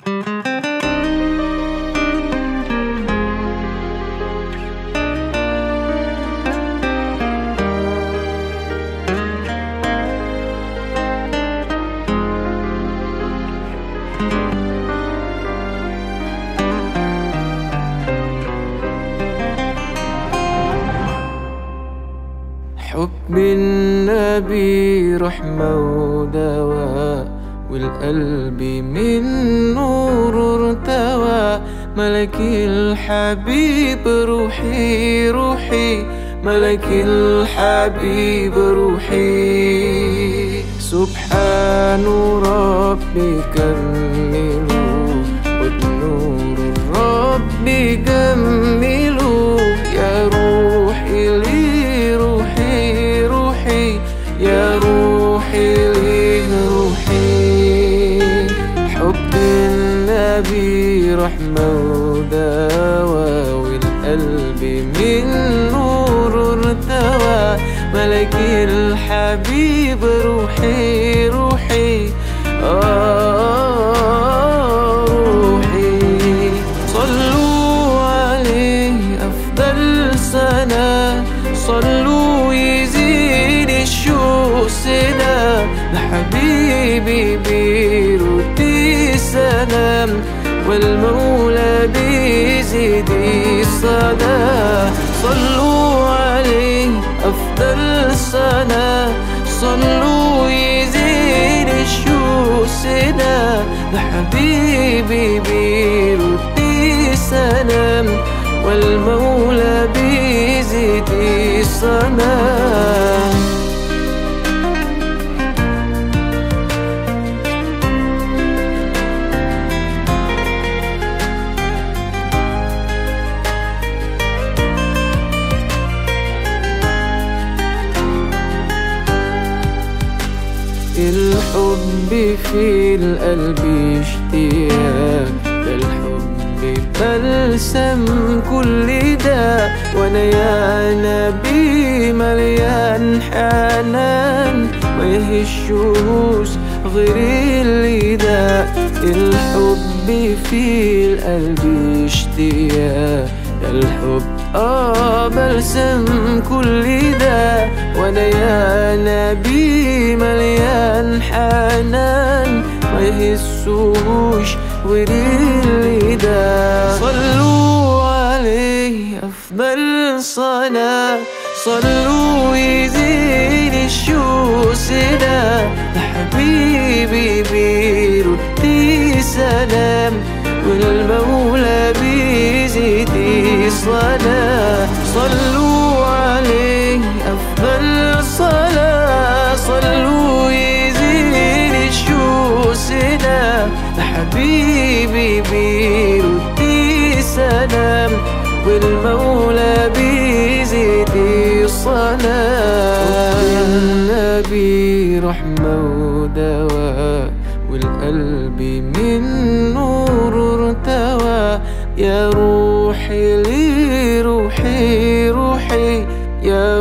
حب النبي رحمة ودواء والقلب من نور ارتوى ملك الحبيب روحي روحي ملك الحبيب روحي سبحان ربي كملوا وبنور الرب جملوا يا روحي لي روحي روحي يا روحي لي روحي حب النبي رحمة ودواء والقلب من نور ارتوى ملك الحبيب روحي روحي آه روحي صلوا عليه أفضل سنة صلوا يزيد الشوق سنة لحبيبي بيرد سلام والمولى بيزيد الصلاة صلوا عليه أفضل سنة صلوا يزيد الشوق سنة لحبيبي بيرد سلام والمولى بيزيد الصلاة الحب في القلب اشتياق ده الحب بلسم كل ده وانا يا نبي مليان حنان ما يهشوش غير اللي ده الحب في القلب اشتياق ده الحب اه بلسم كل ده وانا يا نبي مليان حنان ما يهسوش وريلي ده صلوا عليه افضل صلاة صلوا يزيد الشوق سنة لحبيبي بيرد سلام والمولى بيزيد صلاة صلوا عليه أفضل صلاة صلوا يزيد الشوق سنة لحبيبي بيرد سلام والمولى بيزيد الصلاة النبي رحمة ودواء والقلب من نور ارتوى يا روحي لي روحي روحي يا